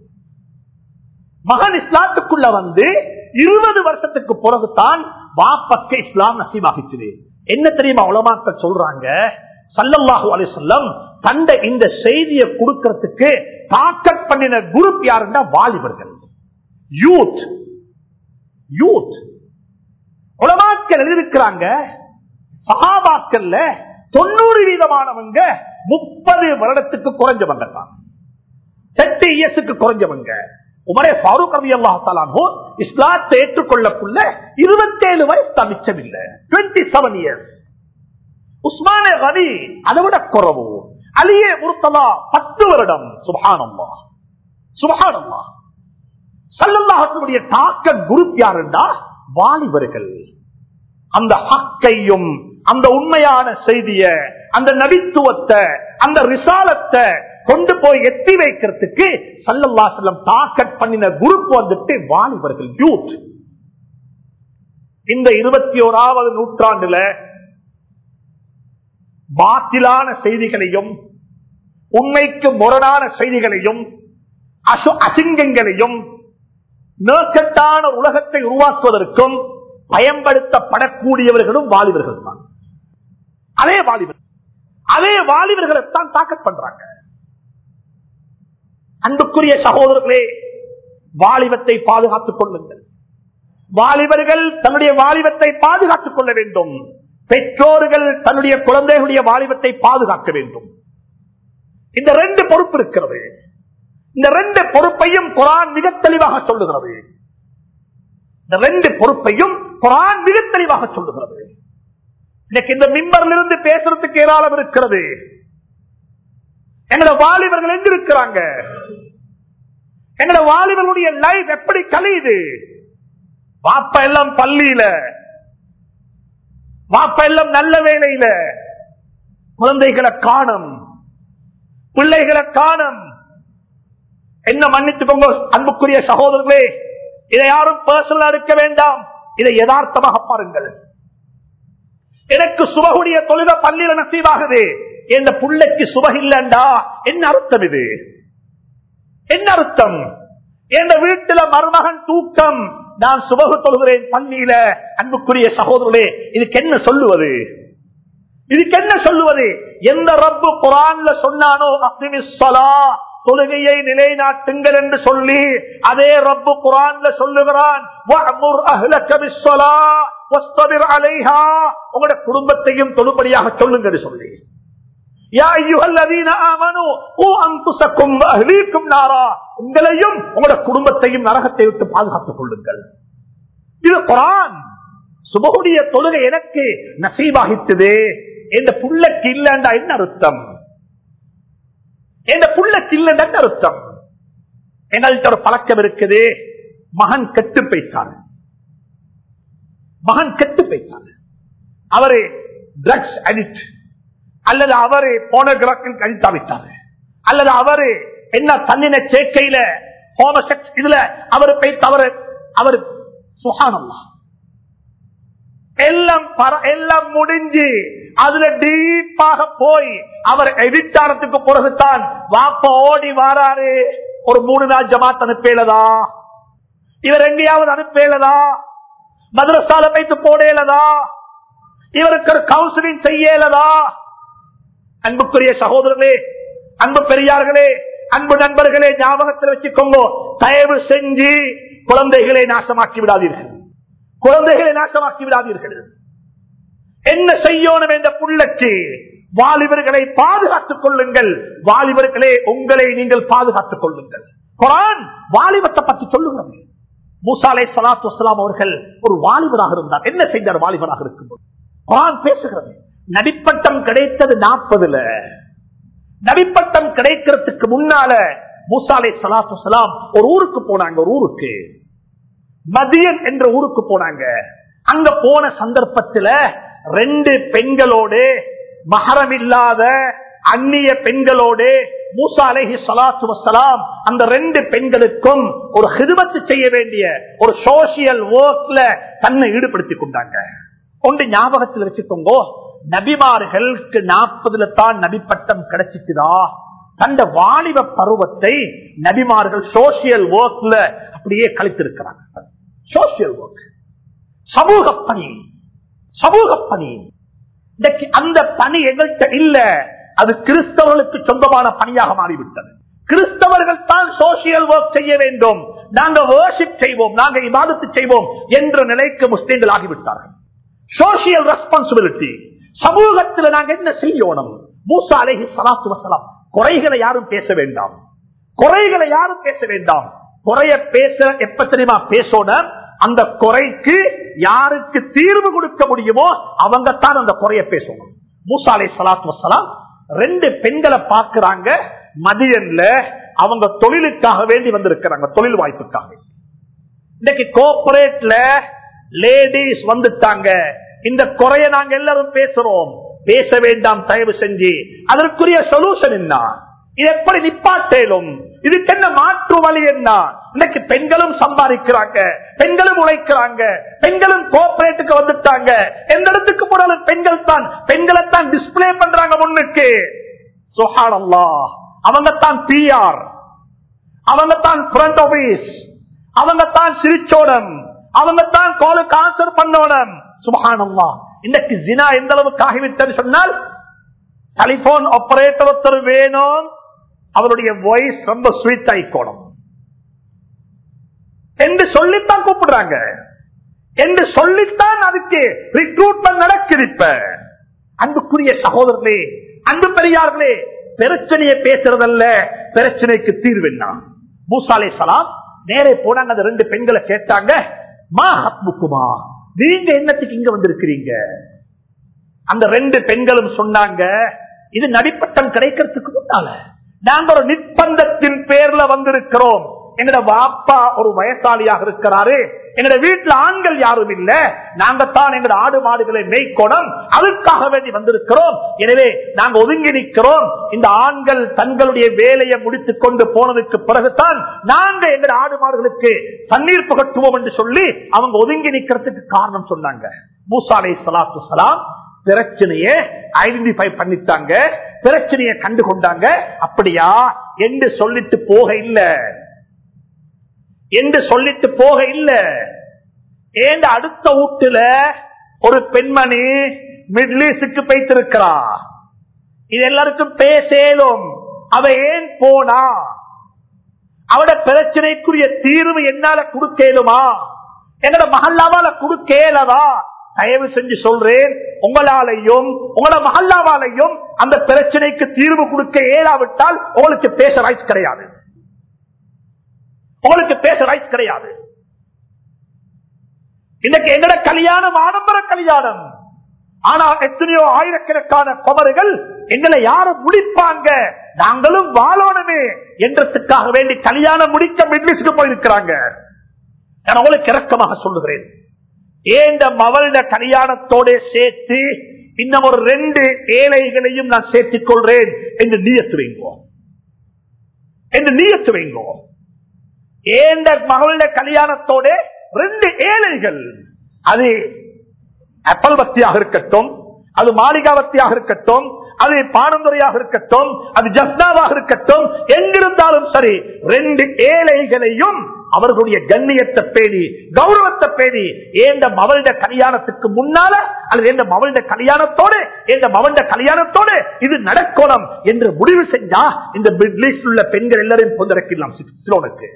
மகன் இஸ்லாத்துக்குள்ள வந்து இருபது வருஷத்துக்கு பிறகுதான் வாப்பக்கு இஸ்லாம் நசீபாகிச்சது என்ன தெரியுமா உலமாக்கள் சொல்றாங்க சல்லல்லாஹு அலிசல்லம் தந்த இந்த செய்தியை கொடுக்கறதுக்கு தாக்கட் பண்ணின குரூப் யாருன்னா வாலிபர்கள் யூத் யூத் உலமாக்கள் எழுதியிருக்கிறாங்க சகாபாக்கள்ல தொண்ணூறு வீதமானவங்க முப்பது வருடத்துக்கு குறைஞ்சவங்க தான் தேர்ட்டி இயர்ஸுக்கு குறைஞ்சவங்க உமரே ஃபாரூக் ரவி அல்லாஹாலோ இஸ்லாத்தை ஏற்றுக்கொள்ளக்குள்ள இருபத்தேழு வயசு தான் மிச்சம் இல்ல டுவெண்ட்டி செவன் இயர்ஸ் உஸ்மானே ரவி அதை விட குறவு அலியே முர்த்தலா பத்து வருடம் சுபஹானம்மா சுபஹானம்மா சல்லல்லாஹனுடைய தாக்க குரூப் யாருண்டா வாலிபர்கள் அந்த ஹக்கையும் அந்த உண்மையான செய்திய அந்த நடித்துவத்தை அந்த ரிசாலத்தை கொண்டு போய் எத்தி வைக்கிறதுக்கு சல்லல்லா செல்லம் தாக்கட் பண்ணின குரூப் வந்துட்டு வாலிபர்கள் யூத் இந்த இருபத்தி ஓராவது நூற்றாண்டுல பாத்திலான செய்திகளையும் உண்மைக்கு முரணான செய்திகளையும் அசிங்கங்களையும் நோக்கத்தான உலகத்தை உருவாக்குவதற்கும் பயன்படுத்தப்படக்கூடியவர்களும் வாலிபர்கள் தான் அதே வாலிபர் அதே வாலிபர்களைத்தான் தாக்கத் பண்றாங்க அன்புக்குரிய சகோதரர்களே வாலிபத்தை பாதுகாத்துக் கொள்ளுங்கள் வாலிபர்கள் தன்னுடைய வாலிபத்தை பாதுகாத்துக் கொள்ள வேண்டும் பெற்றோர்கள் தன்னுடைய குழந்தைகளுடைய வாலிபத்தை பாதுகாக்க வேண்டும் இந்த ரெண்டு பொறுப்பு இருக்கிறது இந்த ரெண்டு பொறுப்பையும் குரான் மிக தெளிவாக சொல்லுகிறது இந்த ரெண்டு பொறுப்பையும் குரான் மிக தெளிவாக சொல்லுகிறது இன்னைக்கு இந்த மிம்பரில் இருந்து பேசுறதுக்கு ஏராளம் இருக்கிறது எங்களோட வாலிபர்கள் எங்க இருக்கிறாங்க எங்களோட வாலிபர்களுடைய லைஃப் எப்படி கழியுது வாப்ப எல்லாம் பள்ளியில வாப்ப எல்லாம் நல்ல வேலையில குழந்தைகளை காணும் பிள்ளைகளை காணும் என்ன மன்னித்துக்கோங்க அன்புக்குரிய சகோதரர்களே இதை யாரும் பர்சனலா இருக்க வேண்டாம் இதை யதார்த்தமாக பாருங்கள் எனக்கு சுபகுடைய தொழுக பள்ளியில நசீவாகுது என்ற புள்ளைக்கு சுபக இல்லண்டா என்ன அர்த்தம் இது என்ன அர்த்தம் என்ற வீட்டுல மருமகன் தூக்கம் நான் சுபகு தொழுகிறேன் பள்ளியில அன்புக்குரிய சகோதரர்களே இதுக்கு என்ன சொல்லுவது இதுக்கு என்ன சொல்லுவது எந்த ரப்பு குரான்ல சொன்னானோ அப்திமிஸ்ஸலா தொழுகையை நிலைநாட்டுங்கள் என்று சொல்லி அதே ரப்பு குரான்ல சொல்லுகிறான் வஅமுர் அஹ்லக பிஸ்ஸலா வஸ்தபிர் அலைஹா உங்களுடைய குடும்பத்தையும் தொழுபடியாக சொல்லுங்க என்று சொல்லி யா அய்யுஹல்லதீன ஆமனு கூ அன்ஃபுஸக்கும் வஅஹ்லீக்கும் நாரா உங்களையும் உங்களுடைய குடும்பத்தையும் நரகத்தை விட்டு பாதுகாத்துக் கொள்ளுங்கள் இது குரான் சுபகுடைய தொழுகை எனக்கு நசீபாகித்தது என்ற புள்ளக்கு இல்லண்டா என்ன அர்த்தம் என்ற புள்ளக்கு இல்லண்டா என்ன அர்த்தம் எங்கள்கிட்ட ஒரு பழக்கம் இருக்குது மகன் கெட்டு போய்த்தார் மகன் கெட்டு போய்த்தார் அவரு ட்ரக்ஸ் அடிக்ட் அல்லது அவரு போனோகிராஃபில் கழித்தாவிட்டாரு அல்லது அவரு என்ன தன்னின சேர்க்கையில ஹோமசெக்ஸ் இதுல அவரு போய் தவறு அவர் சுகானம்மா எல்லாம் பர- எல்லாம் முடிஞ்சு அதுல டீப்பாக போய் அவர் எதிர்த்தானத்துக்கு பிறகுதான் வாப்ப ஓடி வாராரு ஒரு மூணு நாள் ஜமாத் அனுப்பலதா இவர் எங்கேயாவது அனுப்பலதா மதுரசால வைத்து போடலதா இவருக்கு ஒரு கவுன்சிலிங் செய்யலதா அன்புக்குரிய சகோதரர்களே அன்பு பெரியார்களே அன்பு நண்பர்களே ஞாபகத்தில் வச்சுக்கோங்க தயவு செஞ்சு குழந்தைகளை நாசமாக்கி விடாதீர்கள் குழந்தைகளை நாசமாக்கி விடாதீர்கள் என்ன செய்யணும் என்ற புள்ளக்கு வாலிபர்களை பாதுகாத்துக் கொள்ளுங்கள் வாலிபர்களே உங்களை நீங்கள் பாதுகாத்துக் கொள்ளுங்கள் குரான் வாலிபத்தை பற்றி சொல்லுகிறது மூசாலை சலாத்து வசலாம் அவர்கள் ஒரு வாலிபராக இருந்தார் என்ன செய்தார் வாலிபராக இருக்கும்போது குரான் பேசுகிறது நடிப்பட்டம் கிடைத்தது நாற்பதுல நடிப்பட்டம் கிடைக்கிறதுக்கு முன்னால மூசாலை சலாத்து வசலாம் ஒரு ஊருக்கு போனாங்க ஒரு ஊருக்கு மதியன் என்ற ஊருக்கு போனாங்க அங்க போன சந்தர்ப்பத்துல ரெண்டு பெண்களோடு மகரம் இல்லாத அந்நிய பெண்களோடு மூசா அலைஹி ஸலாத்து வஸ்ஸலாம் அந்த ரெண்டு பெண்களுக்கும் ஒரு ஹிதுமத்து செய்ய வேண்டிய ஒரு சோசியல் ஒர்க்ல தன்னை ஈடுபடுத்திக் கொண்டாங்க ஒன்று ஞாபகத்தில் வச்சுக்கோங்க நபிமார்களுக்கு நாற்பதுல தான் நபிப்பட்டம் கிடைச்சிச்சுதா தந்த வாலிப பருவத்தை நபிமார்கள் சோசியல் ஒர்க்ல அப்படியே கழித்திருக்கிறாங்க சோசியல் ஒர்க் சமூக பணி சமூக பணி இன்னைக்கு அந்த பணி எங்கள்கிட்ட இல்ல அது கிறிஸ்தவர்களுக்கு சொந்தமான பணியாக மாறிவிட்டது கிறிஸ்தவர்கள் தான் சோசியல் ஒர்க் செய்ய வேண்டும் நாங்க worship செய்வோம் நாங்க இபாதத்து செய்வோம் என்ற நிலைக்கு முஸ்லீம்கள் ஆகிவிட்டார்கள் சோசியல் ரெஸ்பான்சிபிலிட்டி சமூகத்தில் நாங்க என்ன செய்யணும் மூசா அலைஹி ஸலாத்து வஸலாம் குறைகளை யாரும் பேச வேண்டாம் குறைகளை யாரும் பேச வேண்டாம் குறைய பேச எப்ப தெரியுமா பேசணும் அந்த குறைக்கு யாருக்கு தீர்வு கொடுக்க முடியுமோ அவங்க தான் அந்த குறைய பேசணும் மூசா அலை சலாத்து வசலாம் ரெண்டு பெண்களை பார்க்கிறாங்க மதியன்ல அவங்க தொழிலுக்காக வேண்டி வந்திருக்கிறாங்க தொழில் வாய்ப்புக்காக இன்னைக்கு கோபரேட்ல லேடிஸ் வந்துட்டாங்க இந்த குறைய நாங்க எல்லாரும் பேசுறோம் பேச வேண்டாம் தயவு செஞ்சு அதற்குரிய சொல்யூஷன் என்ன இது எப்படி நிப்பாட்டேலும் இதுக்கு என்ன மாற்று வழி என்ன இன்னைக்கு பெண்களும் சம்பாதிக்கிறாங்க பெண்களும் உழைக்கிறாங்க பெண்களும் கோஆபரேட்டுக்கு வந்துட்டாங்க எந்த இடத்துக்கு போனாலும் பெண்கள் தான் பெண்களை தான் டிஸ்பிளே பண்றாங்க முன்னுக்கு சுஹானல்லா அவங்க தான் பிஆர் அவங்க தான் ஃப்ரண்ட் ஆபீஸ் அவங்க தான் சிரிச்சோடம் அவங்க தான் கோலுக்கு ஆன்சர் பண்ணோடம் சுபஹானல்லா இன்னைக்கு ஜினா எந்த அளவுக்கு ஆகிவிட்டது சொன்னால் டெலிபோன் ஆபரேட்டர் ஒருத்தர் வேணும் அவருடைய வாய்ஸ் ரொம்ப ஸ்வீட் ஆயிக்கோணும் என்று சொல்லித்தான் கூப்பிடுறாங்க என்று சொல்லித்தான் அதுக்கு ரிக்ரூட்மெண்ட் நடக்குது இப்ப அன்புக்குரிய சகோதரர்களே அன்பு பெரியார்களே பிரச்சனையை பேசுறதல்ல பிரச்சனைக்கு தீர்வு என்ன மூசாலே சலாம் நேரே போனாங்க அந்த ரெண்டு பெண்களை கேட்டாங்க மா ஹத்முக்குமா நீங்க என்னத்துக்கு இங்க வந்திருக்கிறீங்க அந்த ரெண்டு பெண்களும் சொன்னாங்க இது நடிப்பட்டம் கிடைக்கிறதுக்கு முன்னால நாங்க ஒரு நிர்பந்தத்தின் பேர்ல வந்திருக்கிறோம் எங்கட வாப்பா ஒரு வயசாளியாக இருக்கிறாரு எங்கட வீட்டுல ஆண்கள் யாரும் இல்ல நாங்க தான் எங்கட ஆடு மாடுகளை மேய்க்கணும் அதுக்காக வேண்டி வந்திருக்கிறோம் எனவே நாங்க ஒதுங்கி நிற்கிறோம் இந்த ஆண்கள் தங்களுடைய வேலையை முடித்துக் கொண்டு போனதுக்கு பிறகுதான் நாங்க எங்கட ஆடு மாடுகளுக்கு தண்ணீர் புகட்டுவோம் என்று சொல்லி அவங்க ஒதுங்கி நிக்கிறதுக்கு காரணம் சொன்னாங்க மூசாலை சலாத்து சலாம் பிரச்சனையை ஐடென்டிஃபை பண்ணிட்டாங்க பிரச்சனையை கண்டு கொண்டாங்க அப்படியா என்று சொல்லிட்டு போக இல்ல என்று சொல்லிட்டு போக இல்ல ஏண்ட அடுத்த வீட்டுல ஒரு பெண்மணி மிட்லீஸுக்கு போய்த்திருக்கிறா இது எல்லாருக்கும் பேசலும் அவ ஏன் போனா அவட பிரச்சனைக்குரிய தீர்வு என்னால கொடுக்கலுமா எங்கட மகல்லாவால கொடுக்கலதா தயவு செஞ்சு சொல்றேன் உங்களாலையும் உங்களோட மகல்லாவாலையும் அந்த பிரச்சனைக்கு தீர்வு கொடுக்க இயலாவிட்டால் உங்களுக்கு பேச ரைட்ஸ் கிடையாது உங்களுக்கு பேச ரைட்ஸ் கிடையாது இன்னைக்கு எங்கட கல்யாணம் ஆடம்பர கல்யாணம் ஆனா எத்தனையோ ஆயிரக்கணக்கான குமர்கள் எங்களை யாரும் முடிப்பாங்க நாங்களும் வாழணுமே என்றதுக்காக வேண்டி கல்யாணம் முடிக்க மிட்லிஸ்க்கு போயிருக்கிறாங்க நான் உங்களுக்கு இறக்கமாக சொல்லுகிறேன் ஏந்த மவள கல்யாணத்தோட சேர்த்து இன்னும் ஒரு ரெண்டு ஏழைகளையும் நான் சேர்த்துக் கொள்றேன் என்று நீயத்து வைங்கோ என்று நீயத்து வைங்கோ ஏண்ட மகளுடைய கல்யாணத்தோட ரெண்டு ஏழைகள் அது அப்பல் வத்தியாக இருக்கட்டும் அது மாளிகாவத்தியாக இருக்கட்டும் அது பாரம்பரியாக இருக்கட்டும் அது ஜஸ்னாவாக இருக்கட்டும் எங்கிருந்தாலும் சரி ரெண்டு ஏழைகளையும் அவர்களுடைய கண்ணியத்தை பேணி கௌரவத்தை பேணி ஏந்த மவளுடைய கல்யாணத்துக்கு முன்னால அல்லது எந்த மவளுடைய கல்யாணத்தோடு எந்த மவளுடைய கல்யாணத்தோடு இது நடக்கணும் என்று முடிவு செஞ்சா இந்த பிட்லிஸ்ட் உள்ள பெண்கள் எல்லாரையும் பொந்திருக்கலாம் சிலோனுக்கு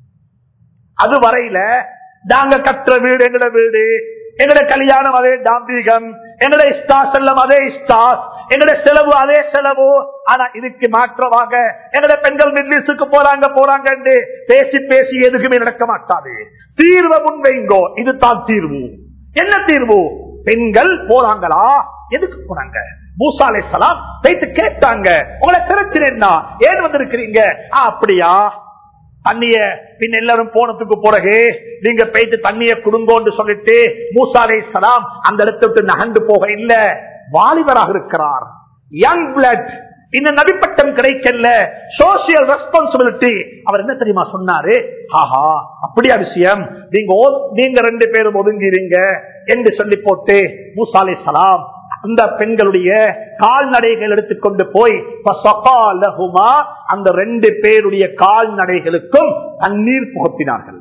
அது வரையில நாங்க கற்ற வீடு எங்கட வீடு எங்கட கல்யாணம் அதே தாம்பீகம் எங்கட ஸ்டாஸ் எல்லாம் அதே ஸ்டாஸ் எங்கட செலவு அதே செலவு ஆனா இதுக்கு மாற்றமாக எங்கட பெண்கள் மிட்லிஸுக்கு போறாங்க போறாங்க என்று பேசி பேசி எதுக்குமே நடக்க மாட்டாது தீர்வை முன்வைங்கோ இதுதான் தீர்வு என்ன தீர்வு பெண்கள் போறாங்களா எதுக்கு போறாங்க மூசாலை சலாம் போயிட்டு கேட்டாங்க உங்களை பிரச்சனை என்ன ஏன் வந்திருக்கிறீங்க "ஆ, அப்படியா தண்ணிய பின் எல்லாரும் போனதுக்கு பிறகு நீங்க போயிட்டு தண்ணிய குடுங்கோன்னு சொல்லிட்டு மூசாலை சலாம் அந்த இடத்தை விட்டு நகண்டு போக இல்ல வாலிபராக இருக்கிறார் யங் பிளட் இந்த நபிப்பட்டம் கிடைக்கல சோசியல் ரெஸ்பான்சிபிலிட்டி அவர் என்ன தெரியுமா சொன்னாரு ஆஹா அப்படியா விஷயம் நீங்க ஓ- நீங்க ரெண்டு பேரும் ஒதுங்கிறீங்க என்று சொல்லி போட்டு மூசாலை சலாம் அந்த பெண்களுடைய கால்நடைகள் எடுத்துக்கொண்டு போய் ஃபசகா லஹுமா, அந்த ரெண்டு பேருடைய கால்நடைகளுக்கும் தண்ணீர் புகட்டினார்கள்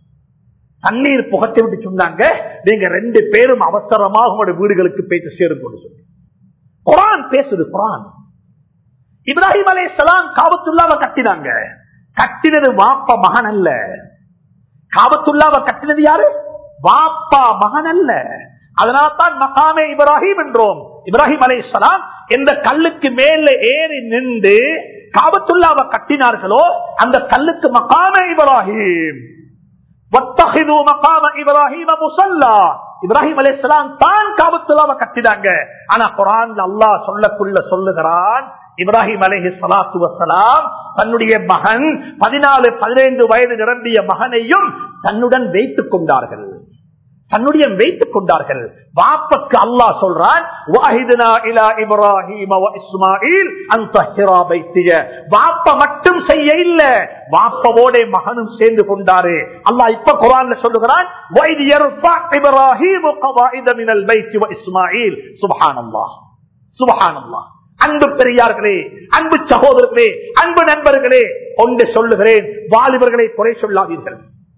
தண்ணீர் புகட்டி விட்டு சொன்னாங்க நீங்க ரெண்டு பேரும் அவசரமாக உங்களுடைய வீடுகளுக்கு போயிட்டு சேரும் கொண்டு சொல்லி குரான் பேசுது குரான் இப்ராஹிம் அலை சலாம் காபத்துல்லாவை கட்டினாங்க கட்டினது வாப்ப மகன் அல்ல காபத்துல்லாவை கட்டினது யாரு வாப்பா மகன் அல்ல அதனால்தான் மகாமே இப்ராஹிம் என்றோம் இப்ராஹிம் அலை சலாம் எந்த கல்லுக்கு மேல ஏறி நின்று காபத்துல்லாவை கட்டினார்களோ அந்த கல்லுக்கு மகாமே இப்ராஹிம் வத்தஹிது மகாம இப்ராஹிம முஸல்லா. இப்ராஹிம் அலைஹிஸ்ஸலாம் தான் காபத்துல்லாவை கட்டினாங்க ஆனா குரான்ல அல்லாஹ் சொல்லக்குள்ள சொல்லுகிறான் இப்ராஹிம் அலைஹி ஸலாத்து வஸலாம் தன்னுடைய மகன் பதினாலு பதினைந்து வயது நிரம்பிய மகனையும் தன்னுடன் வைத்துக் கொண்டார்கள் தன்னுடைய வைத்துக் கொண்டார்கள் வாப்பக்கு அல்லாஹ் சொல்றான் வாஹிதுனா இலா இப்ராஹிம வ இஸ்மாயில் அன் தஹ்ரா பைத்திய வாப்ப மட்டும் செய்ய இல்ல வாப்பவோட மகனும் சேர்ந்து கொண்டாரு அல்லாஹ் இப்ப குர்ஆன்ல சொல்லுகிறான் வைத் யர்ஃபா இப்ராஹிமு கவாயித மினல் பைத்தி வ இஸ்மாயில் சுப்ஹானல்லாஹ் சுப்ஹானல்லாஹ் அன்பு பெரியார்களே அன்பு சகோதரர்களே அன்பு நண்பர்களே ஒன்று சொல்லுகிறேன் வாலிபர்களை குறை சொல்லாதீர்கள்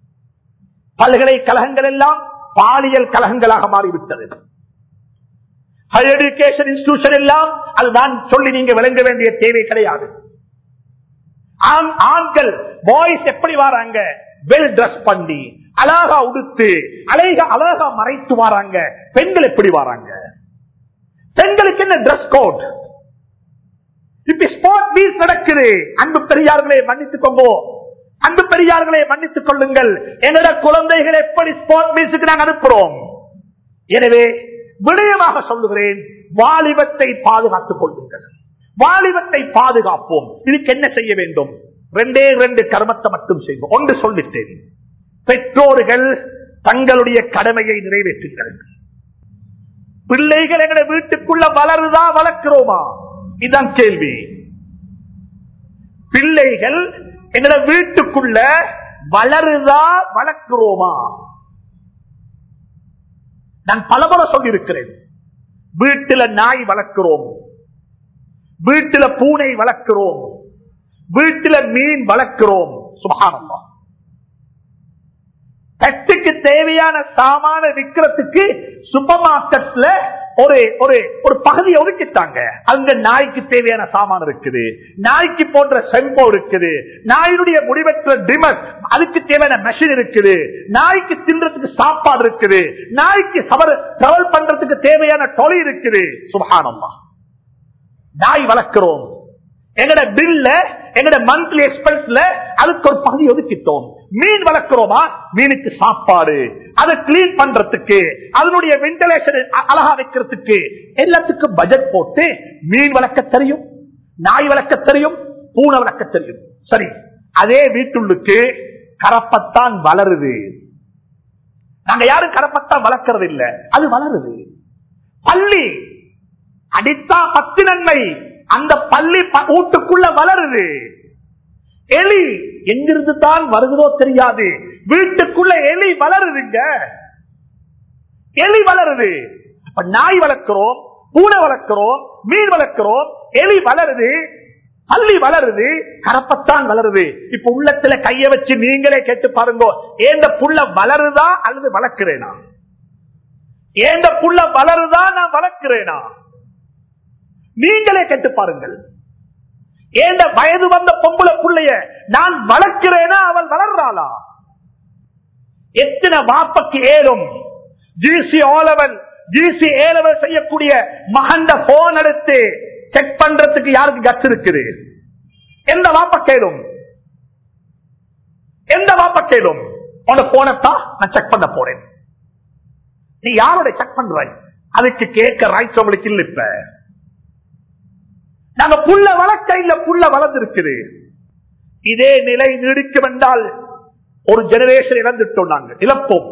பல்கலைக்கழகங்கள் எல்லாம் பாலியல் கழகங்களாக மாறிவிட்டது ஹையர் எஜுகேஷன் இன்ஸ்டிடியூஷன் எல்லாம் அதுதான் சொல்லி நீங்க விளங்க வேண்டிய தேவை கிடையாது ஆண்- ஆண்கள் பாய்ஸ் எப்படி வராங்க வெல் ட்ரெஸ் பண்ணி அழகா உடுத்து அழகா அழகா மறைத்து வராங்க பெண்கள் எப்படி வராங்க பெண்களுக்கு என்ன ட்ரெஸ் கோட் இப்ப ஸ்போர்ட் மீட் நடக்குது அன்பு பெரியார்களே மன்னித்துக்கோங்க அன்பு பெரியார்களே மன்னித்துக் கொள்ளுங்கள் என்னோட குழந்தைகள் எப்படி ஸ்போர்ட் மீட்ஸுக்கு நாங்கள் அனுப்புறோம் எனவே விடயமாக சொல்லுகிறேன் வாலிபத்தை பாதுகாத்துக் கொள்ளுங்கள் வாலிபத்தை பாதுகாப்போம் இதுக்கு என்ன செய்ய வேண்டும் ரெண்டே ரெண்டு கர்மத்தை மட்டும் செய்வோம் ஒன்று சொல்லிட்டேன் பெற்றோர்கள் தங்களுடைய கடமையை நிறைவேற்றுங்கள் பிள்ளைகள் எங்களை வீட்டுக்குள்ள வளருதா வளர்க்கிறோமா இதுதான் கேள்வி பிள்ளைகள் எங்களை வீட்டுக்குள்ள வளருதா வளர்க்கிறோமா நான் பலமுறை சொல்லியிருக்கிறேன் வீட்டுல நாய் வளர்க்கிறோம் வீட்டுல பூனை வளர்க்கிறோம் வீட்டுல மீன் வளர்க்கிறோம் சுபகானம்மா கட்டுக்கு தேவையான சாமான விற்கிறதுக்கு சூப்பர் மார்க்கெட்ல ஒரு ஒரு ஒரு பகுதியை ஒதுக்கிட்டாங்க அங்க நாய்க்கு தேவையான சாமான் இருக்குது நாய்க்கு போன்ற செம்போ இருக்குது நாயினுடைய முடிவற்ற டிமர் அதுக்கு தேவையான மெஷின் இருக்குது நாய்க்கு தின்றதுக்கு சாப்பாடு இருக்குது நாய்க்கு சவர் டிராவல் பண்றதுக்கு தேவையான தொலை இருக்குது சுபகானம்மா நாய் வளர்க்கிறோம் எங்கட பில்ல எங்கட மந்த்லி எக்ஸ்பென்ஸ்ல அதுக்கு ஒரு பகுதி ஒதுக்கிட்டோம் மீன் வளர்க்கிறோமா மீனுக்கு சாப்பாடு அதை கிளீன் பண்றதுக்கு அதனுடைய வென்டிலேஷன் அழகா வைக்கிறதுக்கு எல்லாத்துக்கும் பட்ஜெட் போட்டு மீன் வளர்க்க தெரியும் நாய் வளர்க்க தெரியும் பூனை வளர்க்க தெரியும் சரி அதே வீட்டுள்ளுக்கு கரப்பத்தான் வளருது நாங்க யாரும் கரப்பத்தான் வளர்க்கறது இல்ல அது வளருது பள்ளி அடித்தா பத்து நன்மை அந்த பள்ளி ப- வீட்டுக்குள்ள வளருது எலி எங்கிருந்து தான் வருகிறதோ தெரியாது வீட்டுக்குள்ள எலி வளருதுங்க எலி வளருது அப்ப நாய் வளர்க்கிறோம் பூனை வளர்க்கிறோம் மீன் வளர்க்கிறோம் எலி வளருது பள்ளி வளருது கரப்பத்தான் வளருது இப்ப உள்ளத்துல கைய வச்சு நீங்களே கேட்டு பாருங்க ஏந்த புள்ள வளருதா அல்லது வளர்க்கிறேனா ஏந்த புள்ள வளருதா நான் வளர்க்கிறேனா நீங்களே கேட்டு பாருங்கள் ஏந்த வயது வந்த பொம்பளை புள்ளைய நான் வளர்க்கிறேனா அவள் வளர்றாளா எத்தனை வாப்பக்கு ஏழும் ஜிசி ஓலவல் ஜிசி ஏலவல் செய்யக்கூடிய மகண்ட போன் எடுத்து செக் பண்றதுக்கு யாருக்கு கட்ஸ் இருக்குது எந்த வாப்ப கேளும் எந்த வாப்ப கேளும் உன போனத்தான் நான் செக் பண்ண போறேன் நீ யாரோட செக் பண்றாய் அதுக்கு கேட்க ரைட்ஸ் உங்களுக்கு இல்ல இப்ப நாங்க புள்ள வளர்க்க இல்ல புள்ள வளர்ந்திருக்குது இதே நிலை நீடிக்கும் என்றால் ஒரு ஜெனரேஷன் இழந்துட்டோம் நாங்க இழப்போம்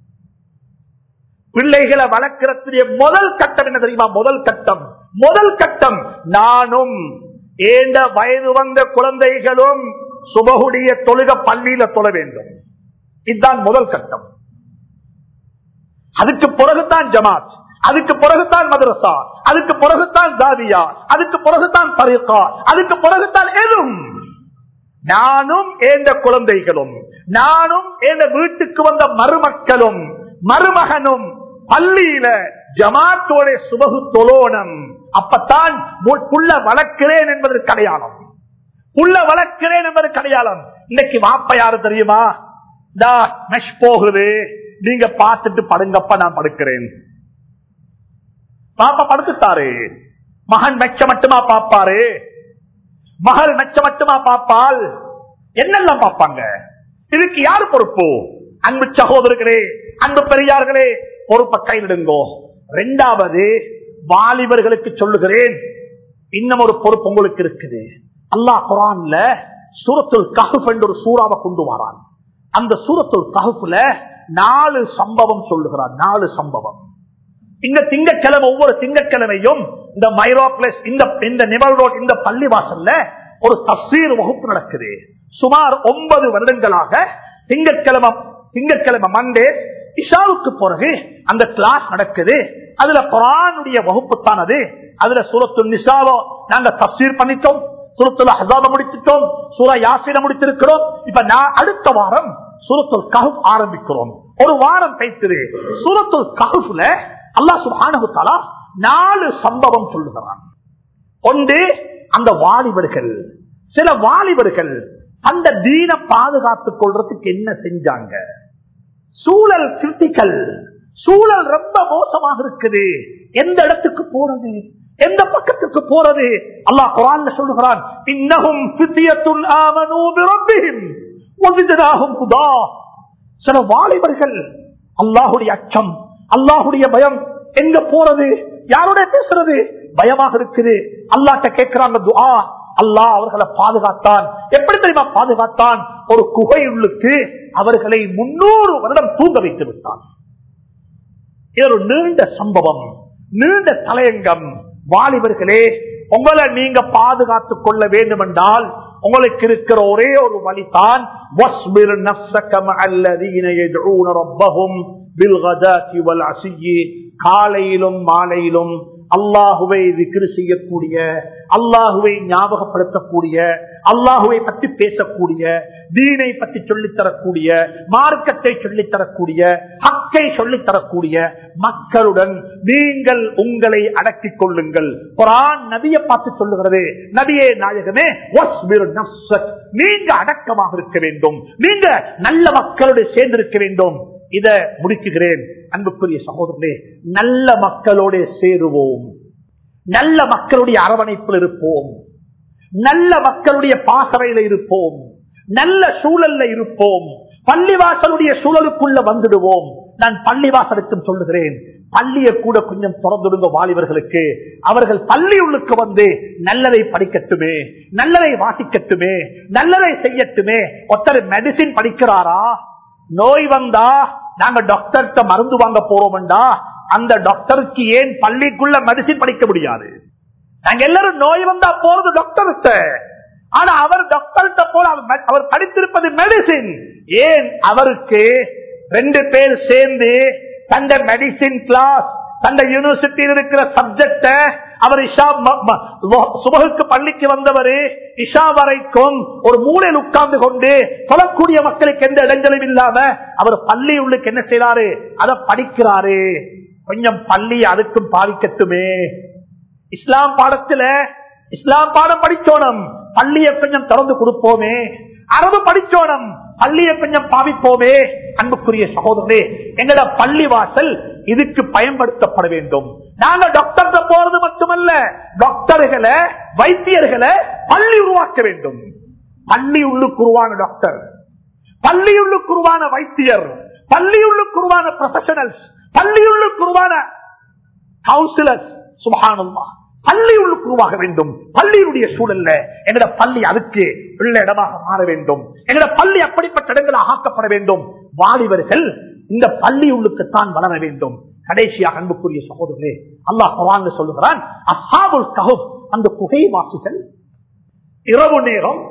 பிள்ளைகளை வளர்க்கிறதுடைய முதல் கட்டம் என்ன தெரியுமா முதல் கட்டம் முதல் கட்டம் நானும் ஏண்ட வயது வந்த குழந்தைகளும் சுபகுடைய தொழுக பள்ளியில தொழ வேண்டும் இதுதான் முதல் கட்டம் அதுக்கு பிறகுதான் ஜமாத் அதுக்கு பிறகுதான் மதரசா அதுக்கு பிறகுதான் ஜாதியா அதுக்கு பிறகுதான் தரிகா அதுக்கு பிறகுதான் எதுவும் நானும் ஏந்த குழந்தைகளும் நானும் ஏந்த வீட்டுக்கு வந்த மருமக்களும் மருமகனும் பள்ளியில ஜமாத்தோட சுபகு தொலோனம் அப்பத்தான் மு- புள்ள வளர்க்கிறேன் என்பதற்கு அடையாளம் புள்ள வளர்க்கிறேன் என்பதற்கு அடையாளம் இன்னைக்கு வாப்ப யாரு தெரியுமா இந்தா மெஷ் போகுது நீங்க பார்த்துட்டு படுங்கப்ப நான் படுக்கிறேன் பாப்பா படுத்துட்டாரு மகன் மெச்ச மட்டுமா பாப்பாரு மகள் மெச்ச மட்டுமா பாப்பால் என்னெல்லாம் பார்ப்பாங்க இதுக்கு யாரு பொறுப்பு அன்பு சகோதரர்களே அன்பு பெரியார்களே பொறுப்பை கைவிடுங்கோ ரெண்டாவது வாலிபர்களுக்கு சொல்லுகிறேன் இன்னும் ஒரு பொறுப்பு உங்களுக்கு இருக்குது அல்லாஹ் குரான்ல சூரத்துல் கஹுப் என்ற ஒரு சூறாவை கொண்டு வரான் அந்த சூரத்துல் கஹுப்ல நாலு சம்பவம் சொல்லுகிறான் நாலு சம்பவம் இந்த திங்கட்கிழமை ஒவ்வொரு திங்கட்கிழமையும் இந்த மைரோப்ளஸ் இந்த இந்த நிமல் ரோட் இந்த பள்ளிவாசல்ல ஒரு தப்சீர் வகுப்பு நடக்குது சுமார் ஒன்பது வருடங்களாக திங்கட்கிழமை திங்கட்கிழமை மண்டே இஷாவுக்கு பிறகு அந்த கிளாஸ் நடக்குது அதுல குரானுடைய வகுப்பு தான் அது அதுல சூரத்து நிசாவோ நாங்க தப்சீர் பண்ணிட்டோம் சூரத்துல ஹசாப முடிச்சிட்டோம் சூரா யாசின முடித்திருக்கிறோம் இப்ப நான் அடுத்த வாரம் சூரத்துல் கஹுப் ஆரம்பிக்கிறோம் ஒரு வாரம் கைத்தது சூரத்துல் கஹுப்ல அல்லாஹ் சுப்ஹானஹு தஆலா நாலு சம்பவம் சொல்லுகிறான் ஒன்று அந்த வாலிபர்கள் சில வாலிபர்கள் அந்த தீன பாதுகாத்துக் கொள்றதுக்கு என்ன செஞ்சாங்க சூழல் கிரிட்டிக்கல் சூழல் ரொம்ப மோசமாக இருக்குது எந்த இடத்துக்கு போறது எந்த பக்கத்துக்கு போறது அல்லாஹ் குரான்ல சொல்லுகிறான் இன்னகும் பித்தியத்துன் ஆமனூ பிரப்பிஹிம் வஸிதனாஹும் ஹுதா சில வாலிபர்கள் அல்லாஹுடைய அச்சம் அல்லாஹுடைய பயம் எங்க போறது யாரோட பேசுறது பயமாக இருக்குது அல்லாட்ட கேட்கிறாங்க துஆ அல்லாஹ் அவர்களை பாதுகாத்தான் எப்படி தெரியுமா பாதுகாத்தான் ஒரு குகை உள்ளுக்கு அவர்களை முன்னூறு வருடம் தூங்க வைத்து விட்டான் இது ஒரு நீண்ட சம்பவம் நீண்ட தலையங்கம் வாலிபர்களே உங்களை நீங்க பாதுகாத்துக் கொள்ள வேண்டும் என்றால் உங்களுக்கு இருக்கிற ஒரே ஒரு வழிதான் وَاصْبِرْ نَفْسَكَ مَعَ الَّذِينَ يَدْعُونَ رَبَّهُمْ بِالْغَدَاةِ وَالْعَشِيِّ காலையிலும் மாலையிலும் அல்லாஹுவை விக்கிரு செய்யக்கூடிய அல்லாஹுவை ஞாபகப்படுத்தக்கூடிய அல்லாஹுவை பற்றி பேசக்கூடிய தீனை பற்றி சொல்லித் தரக்கூடிய மார்க்கத்தை சொல்லித் தரக்கூடிய ஹக்கை சொல்லித் தரக்கூடிய மக்களுடன் நீங்கள் உங்களை அடக்கிக் கொள்ளுங்கள் குரான் நபியை பார்த்து சொல்லுகிறது நபியே நாயகமே வஸ்பிர் நஃப்ஸக். நீங்க அடக்கமாக இருக்க வேண்டும் நீங்க நல்ல மக்களோடு சேர்ந்திருக்க வேண்டும் இத முடிக்குகிறேன் அன்புக்குரிய சகோதரனே நல்ல மக்களோட சேருவோம் நல்ல மக்களுடைய அரவணைப்பில் இருப்போம் நல்ல மக்களுடைய பாசறையில இருப்போம் நல்ல சூழல்ல இருப்போம் பள்ளிவாசலுடைய சூழலுக்குள்ள வந்துடுவோம் நான் பள்ளிவாசலுக்கும் சொல்லுகிறேன் பள்ளியை கூட கொஞ்சம் திறந்துடுங்க வாலிபர்களுக்கு அவர்கள் பள்ளி உள்ளுக்கு வந்து நல்லதை படிக்கட்டுமே நல்லதை வாசிக்கட்டுமே நல்லதை செய்யட்டுமே ஒருத்தர் மெடிசின் படிக்கிறாரா நோய் வந்தா நாங்க டாக்டர்கிட்ட மருந்து வாங்க போறோம்டா அந்த டாக்டருக்கு ஏன் பள்ளிக்குள்ள மெடிசின் படிக்க முடியாது நாங்க எல்லாரும் நோய் வந்தா போறது டாக்டர்கிட்ட ஆனா அவர் டாக்டர்கிட்ட போல அவர் மெ- அவர் படித்திருப்பது மெடிசின் ஏன் அவருக்கு ரெண்டு பேர் சேர்ந்து தந்த மெடிசின் கிளாஸ் தந்த யூனிவர்சிட்டியில் இருக்கிற சப்ஜெக்ட அவர் இஷா ம- ம- லோ- சுபகுக்கு பள்ளிக்கு வந்தவர் இஷா வரைக்கும் ஒரு மூலையில் உட்கார்ந்து கொண்டு சொல்லக்கூடிய மக்களுக்கு எந்த இடைஞ்சலும் இல்லாம அவர் பள்ளி உள்ளுக்கு என்ன செய்யறாரு அதை படிக்கிறாரு கொஞ்சம் பள்ளி அதுக்கும் பாதிக்கட்டுமே இஸ்லாம் பாடத்துல இஸ்லாம் பாடம் படிச்சோனம் பள்ளியை கொஞ்சம் திறந்து கொடுப்போமே அரபு படிச்சோனம் பள்ளியை கொஞ்சம் பாவிப்போமே அன்புக்குரிய சகோதரரே எங்கட பள்ளி வாசல் இதுக்கு பயன்படுத்தப்பட வேண்டும் நாங்க டாக்டர் போறது மட்டுமல்ல டாக்டர்களை வைத்தியர்களை பள்ளி உருவாக்க வேண்டும் பள்ளி உள்ளுக்கு உருவான டாக்டர் பள்ளியுள்ளுக்கு உருவான வைத்தியர் பள்ளியுள்ளுக்கு உருவான ப்ரொஃபஷனல்ஸ் பள்ளியுள்ளுக்கு உருவான கவுன்சிலர்ஸ் சுபஹானல்லா பள்ளி உள்ளுக்கு உருவாக வேண்டும் பள்ளியினுடைய சூழல்ல எங்கட பள்ளி அதுக்கு உள்ள இடமாக மாற வேண்டும் எங்கட பள்ளி அப்படிப்பட்ட இடங்களாக ஆக்கப்பட வேண்டும் வாலிபர்கள் இந்த பள்ளி உள்ளுக்குத்தான் வளர வேண்டும் கடைசியாக அன்புக்குரிய சகோதரர்களே அல்லாஹ் குரான் சொல்லுகிறான் அசாபுல் கஹப் அந்த குகை வாசிகள் இரவு நேரம்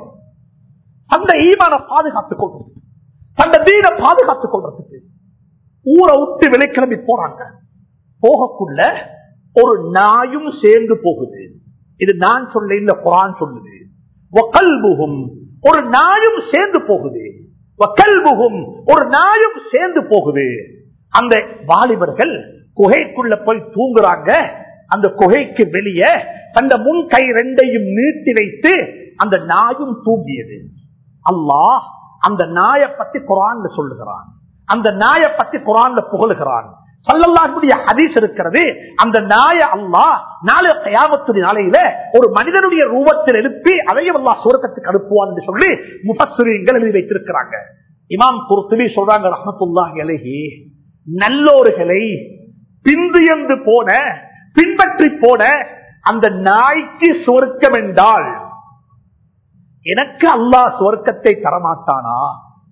அந்த ஈமான பாதுகாத்துக் கொள்றது தந்த தீன பாதுகாத்துக் கொள்றதுக்கு ஊரை விட்டு விலைக்கிளம்பி போறாங்க போகக்குள்ள ஒரு நாயும் சேர்ந்து போகுது இது நான் சொல்ல இந்த குரான் சொல்லுது வகல்புகும் ஒரு நாயும் சேர்ந்து போகுது வகல்புகும் ஒரு நாயும் சேர்ந்து போகுது அந்த வாலிபர்கள் குகைக்குள்ள போய் தூங்குறாங்க அந்த குகைக்கு வெளியே தந்த முன் கை ரெண்டையும் நீட்டி வைத்து அந்த நாயும் தூங்கியது அல்லாஹ் அந்த நாயை பத்தி குரான்ல சொல்லுகிறான் அந்த நாயை பத்தி குரான்ல புகழுகிறான் சல்லல்லாஹுடைய ஹதீஸ் இருக்கிறது அந்த நாய அல்லாஹ் நாளை கயாமத்துடைய நாளையில ஒரு மனிதனுடைய ரூபத்தில் எழுப்பி அதையும் அல்லாஹ் சுரக்கத்துக்கு அனுப்புவான் என்று சொல்லி முபஸ்ரீங்கள் எழுதி வைத்திருக்கிறாங்க இமாம் குருத்துவி சொல்றாங்க ரஹமத்துல்லாஹி அலைஹி நல்லோர்களை பிந்தியந்து போன பின்பற்றி போன அந்த நாய்க்கு சுவர்க்கம் என்றால் எனக்கு அல்லாஹ் சுவர்க்கத்தை தரமாட்டானா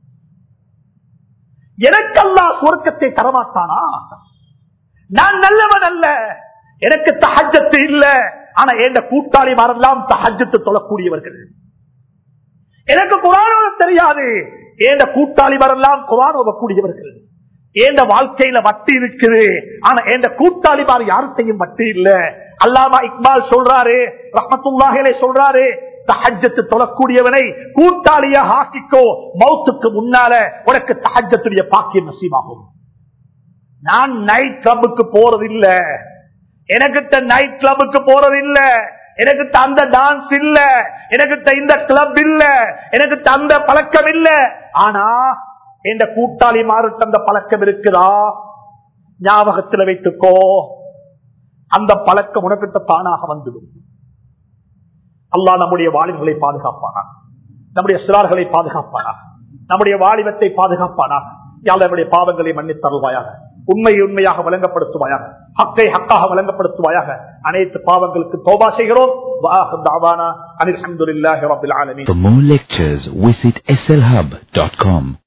எனக்கு அல்லாஹ் சுவர்க்கத்தை தரமாட்டானா நான் நல்லவன் அல்ல எனக்கு தஹஜத்து இல்ல ஆனா எந்த கூட்டாளிமாரெல்லாம் தஹஜத்து தொழக்கூடியவர்கள் எனக்கு குரான் தெரியாது ஏண்ட கூட்டாளிமாரெல்லாம் குரான் ஓதக்கூடியவர்கள் ஏண்ட வாழ்க்கையில வட்டி இருக்குது ஆனா ஏண்ட கூட்டாளிமார் யார்கிட்டையும் வட்டி இல்ல அல்லாமா இக்பால் சொல்றாரு ரஹமத்துல்லாஹிலே சொல்றாரு தஹஜத்து தொழக்கூடியவனை கூட்டாளியாக ஆக்கிக்கோ மௌத்துக்கு முன்னால உனக்கு தஹஜத்துடைய பாக்கியம் நசீமாகும் நான் நைட் கிளப்புக்கு போறது இல்ல எனக்கிட்ட நைட் கிளப்புக்கு போறது இல்ல எனக்கிட்ட அந்த டான்ஸ் இல்ல எனக்கிட்ட இந்த கிளப் இல்ல எனக்கிட்ட அந்த பழக்கம் இல்ல ஆனா எந்த கூட்டாளி மாறுட்டு அந்த பழக்கம் இருக்குதா ஞாபகத்துல வைத்துக்கோ அந்த பழக்கம் உனக்கிட்ட தானாக வந்துடும் அல்லாஹ் நம்முடைய வாலிபர்களை பாதுகாப்பானா நம்முடைய சிறார்களை பாதுகாப்பானா நம்முடைய வாலிபத்தை பாதுகாப்பானா யாழ் நம்முடைய பாவங்களை மன்னித் தருவாயாக உண்மையை உண்மையாக வழங்கப்படுத்துவாயாக ஹக்கை ஹக்காக வழங்கப்படுத்துவாயாக அனைத்து பாவங்களுக்கு தோபா செய்கிறோம் வாஹ் தாவானா அனில் அஹமதுல்லாஹி ரபில் ஆலமீன் For more lectures, visit slhub.com.